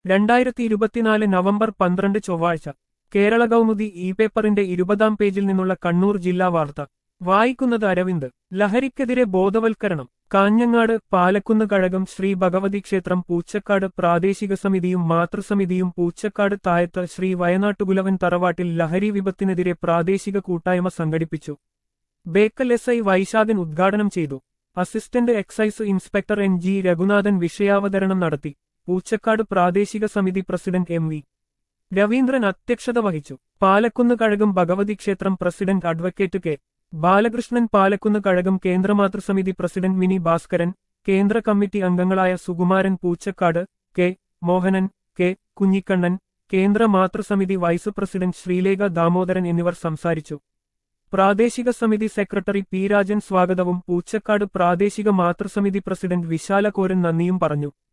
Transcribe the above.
രണ്ടായിരത്തി ഇരുപത്തിനാല് നവംബർ പന്ത്രണ്ട് ചൊവ്വാഴ്ച കേരള കൗമുദി ഇ പേപ്പറിന്റെ ഇരുപതാം പേജിൽ നിന്നുള്ള കണ്ണൂർ ജില്ലാ വാർത്ത വായിക്കുന്നത് അരവിന്ദ് ലഹരിക്കെതിരെ ബോധവൽക്കരണം കാഞ്ഞങ്ങാട് പാലക്കുന്ന് കഴകം ശ്രീ ഭഗവതി ക്ഷേത്രം പൂച്ചക്കാട് പ്രാദേശിക സമിതിയും മാതൃസമിതിയും പൂച്ചക്കാട് തായത്ത് ശ്രീ വയനാട്ടുകുലവൻ തറവാട്ടിൽ ലഹരി വിപത്തിനെതിരെ പ്രാദേശിക കൂട്ടായ്മ സംഘടിപ്പിച്ചു ബേക്കൽ എസ് ഐ വൈശാഖൻ ഉദ്ഘാടനം ചെയ്തു assistant excise inspector N G Raghunathan വിഷയാവതരണം നടത്തി പൂച്ചക്കാട് പ്രാദേശിക സമിതി പ്രസിഡന്റ് എം വി രവീന്ദ്രൻ അധ്യക്ഷത വഹിച്ചു പാലക്കുന്ന് കഴകം ഭഗവതി ക്ഷേത്രം president advocate K Balakrishnan Palakkunnu Kazhakam കേന്ദ്രമാതൃസമിതി പ്രസിഡന്റ് മിനി ഭാസ്കരൻ കേന്ദ്ര കമ്മിറ്റി അംഗങ്ങളായ സുകുമാരൻ പൂച്ചക്കാട് കെ മോഹനൻ കെ കുഞ്ഞിക്കണ്ണൻ കേന്ദ്ര മാതൃസമിതി വൈസ് പ്രസിഡന്റ് ശ്രീലേഖ ദാമോദരൻ എന്നിവർ സംസാരിച്ചു പ്രാദേശിക സമിതി സെക്രട്ടറി പി രാജൻ സ്വാഗതവും പൂച്ചക്കാട് പ്രാദേശിക മാതൃസമിതി പ്രസിഡന്റ് വിശാലകോരൻ നന്ദിയും പറഞ്ഞു